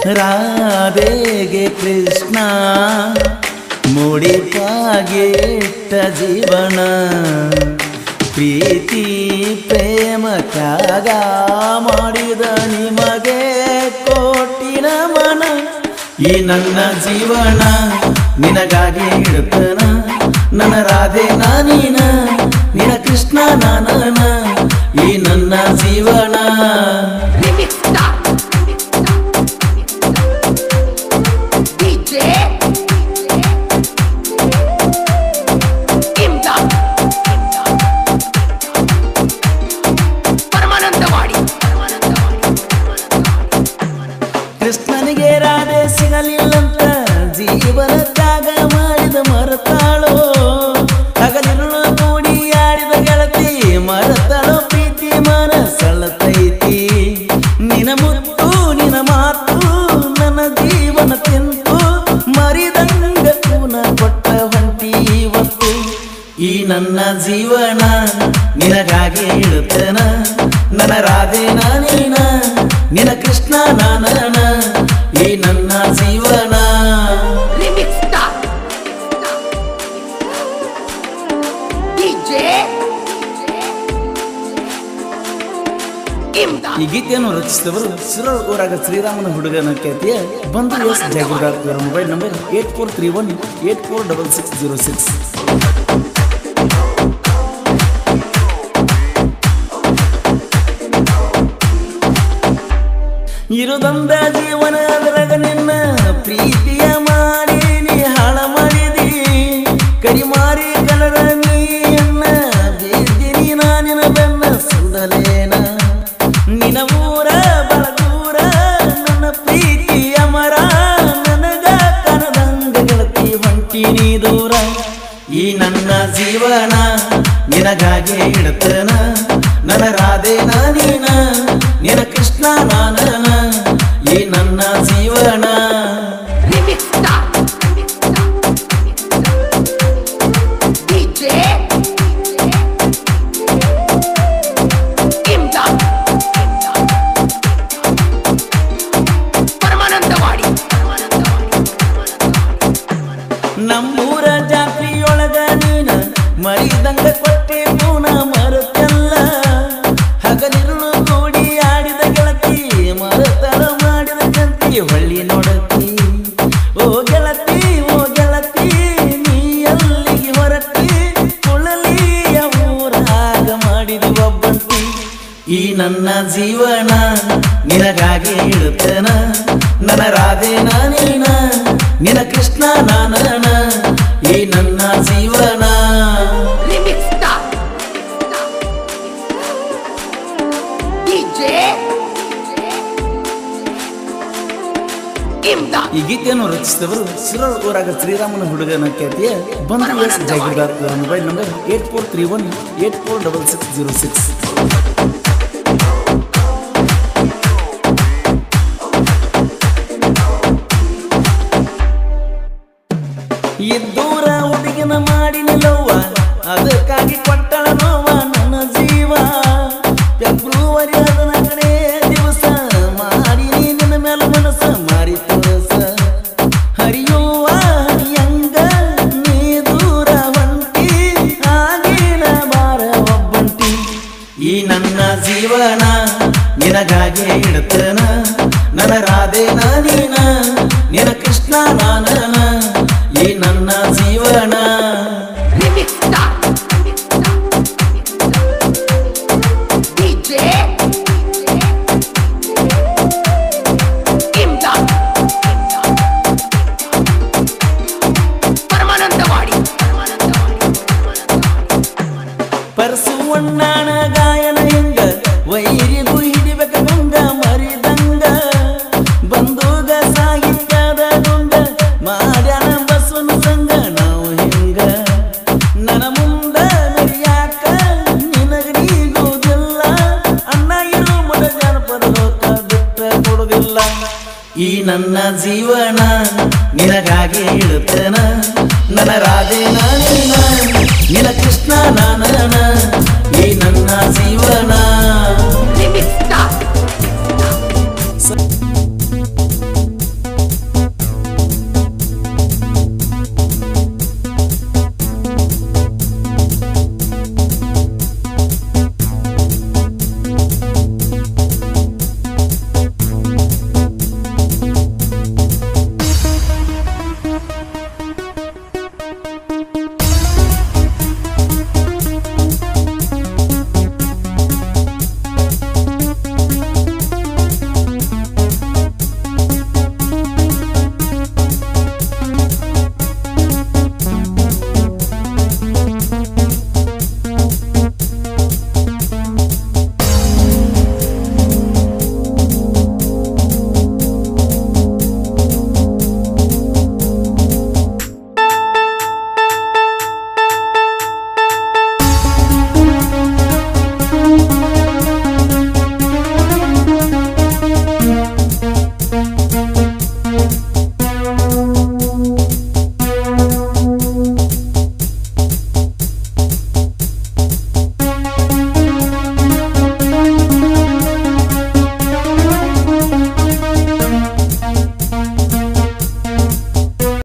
ರಾಧೆಗೆ ಕೃಷ್ಣ ಮುಡಿಪಾಗೆ ಇಟ್ಟ ಜೀವನ ಪ್ರೀತಿ ಪ್ರೇಮ ತ್ಯಾಗ ಮಾಡಿದ ನಿಮಗೆ ಕೋಟಿನ ಮನ ಈ ನನ್ನ ಜೀವನ ನಿನಗಾಗಿ ಇಡುತ್ತನ ನನ್ನ ರಾಧೆ ನಾನೀನ ನಿನ ಕೃಷ್ಣ ನಾನನ ಈ ನನ್ನ ಜೀವನ Remix Star. DJ. Imdad. Paramanandawadi ಕೃಷ್ಣನಿಗೆ ರಾಧೆ ಸಿಗಲಿಲ್ಲಂತ ಜೀವನ ತ್ಯಾಗ ಮಾಡಿದ ಮರತಾಳೋ ಹಗಲಿರುಳು ಕೂಡಿ ಆಡಿದ ಗೆಳತಿ ಮರತಾಳೋ ಪ್ರೀತಿ ಮನಸಳತೈತಿ ನಿನ ಮುತ್ತು ನಿನ ಮಾತು ನನ್ನ ಜೀವನ ತಿಂತು ಮರಿದಂಗ ಕೂನ ಕೊಟ್ಟ ಹೊಂಟಿ ಇವತ್ತು ಈ ನನ್ನ ಜೀವನ ನಿನಗಾಗಿ ಇಳುತ್ತನ ನನ್ನ ರಾಧೆ ನಾನೇನ ನಿನ ಕೃಷ್ಣ ನಾನನ ಈ ನನ್ನ ಜೀವನ Remix Star. DJ. ಇಮ್ದಾದ್ ಈ ಗೀತೆಯನ್ನು ರಚಿಸಿದವರು ಸಿರೋಳ್ ಊರಾಗ ಶ್ರೀರಾಮನ ಹುಡುಗನ ಖ್ಯಾತಿಯ ಬಂದು ಎಸ್ ಜಾಗೀರ್ದಾರ್ ಇವರ mobile number eight four three one eight four double six zero six ಇರುದಂದ ಜೀವನ ಅದರಾಗ ನಿನ್ನ ಪ್ರೀತಿಯ ಮಾಡಿ ನೀ ಹಾಳ ಮಾಡಿದಿ ಕಡಿಮಾರಿ ಕಲರ ನೀಯನ್ನ ಬೀದಿನಿ ನಾನಿನ ಬೆನ್ನ ಸುಡಲೇನ ನಿನ ಊರ ಬಳಗೂರ ನನ್ನ ಪ್ರೀತಿಯ ಮರ ನನಗ ಕನದಂಗ ಗೆಳತಿ ಹೊಂಟಿನಿ ದೂರ ಈ ನನ್ನ ಜೀವನ ನಿನಗಾಗಿ ಇಡುತ್ತನ ನನ್ನ ರಾಧೆ ನಾನೀನ ನಿನ ಕೃಷ್ಣ ನಾನನ ಈ ನನ್ನ ಜೀವನ Remix Star. DJ. ಇಮ್ದಾದ್ ಪರಮಾನಂದವಾಡಿ ನಮ್ಮೂರ ಜಾತ್ರೆಯೊಳಗ ನೀನ ಮರಿದಂಗ ಕೊಟ್ಟೆ ಪೂನ ಮರುತ್ತಲ್ಲ ಹಗಲಿರುಳು ಕೂಡಿ ಆಡಿದ ಗೆಳತಿ ಮರತಳ ಮಾಡಿದ ಕಂತಿ ಹೊಳ್ಳಿ ನೋಡತಿ ಓ ಗೆಳತಿ ಓ ಗೆಳತಿ ನೀ ಅಲ್ಲಿಗೆ ಹೊರಟಿ ಕುಳಲಿಯ ಊರಾಗ ಮಾಡಿದಿ ಒಬ್ಬಂತಿ ಈ ನನ್ನ ಜೀವನ ನಿನಗಾಗಿ ಇಳುತ್ತನ ನನ್ನ ರಾಧೆ ನಾನೇನ ನಿನ ಕೃಷ್ಣ ನಾನನ ಈ ನನ್ನ ಜೀವನ Remix Star. DJ. ಇಮ್ದಾದ್ ಈ ಗೀತೆಯನ್ನು ರಚಿಸಿದವರು ಸಿರೋಳ್ ಊರಾಗ ಶ್ರೀರಾಮನ ಹುಡುಗನ ಖ್ಯಾತಿಯ ಬಂದು ಎಸ್ ಜಾಗೀರ್ದಾರ್ ಇವರ mobile number eight four three one eight four double six zero six ಇದ್ದೂರ ಹುಡುಗಿನ ಮಾಡಿ ನಿಲ್ಲವ್ವ ಅದಕ್ಕಾಗಿ ಕೊಟ್ಟಳ ನೋವ ನನ್ನ ಜೀವ ಫೆಬ್ರುವರಿ ಹದಿನಾಲ್ಕನೇ ದಿವಸ ಮಾಡಿ ನಿನ್ನ ಮೇಲೆ ಮನಸ್ಸ ಮಾರಿ ತೋರಸ ಹರಿಯುವ ಹರಿಯಂಗ ನೀ ದೂರ ಹೊಂಟಿ ಆಗಿನ ಬಾರ ಒಬ್ಬಂಟಿ ಈ ನನ್ನ ಜೀವನ ನಿನಗಾಗಿ ಇಡುತ್ತನ ನನ್ನ ರಾಧೆ ನಾನೀನ ನಿನ ಕೃಷ್ಣ ನಾನನ ಈ ನನ್ನ ಜೀವನ Remix Star. DJ. ಇಮ್ದಾದ್ ಪರಮಾನಂದವಾಡಿ ಪರಸುವಣ್ಣನ ಗಾಯನ ಹೆಂಗ ವೈರಿಗೂ ಹಿಡಿಬೇಕ ಗಂಗ ಮರಿದಂಗ ಬಂದೂಗ ಸಾಹಿತ್ಯದ ಗುಂಡ ಮಾಡ್ಯಾನ ಬಸವನ ಸಂಗ ನಾವು ಹಿಂಗ ನನ್ನ ಮುಂದ ನಡಿಯಾಕ ನಿನಗೀಗುವುದಿಲ್ಲ ಅಣ್ಣ ಇರು ಮಡ ಜಾನಪದ ಲೋಕ ಬಿಟ್ಟ ಕೊಡುದಿಲ್ಲ ಈ ನನ್ನ ಜೀವನ ನಿನಗಾಗಿ ಇಳುತ್ತನ ನನ್ನ ರಾಧೆ ನಾನೇನ ನಿನ ಕೃಷ್ಣ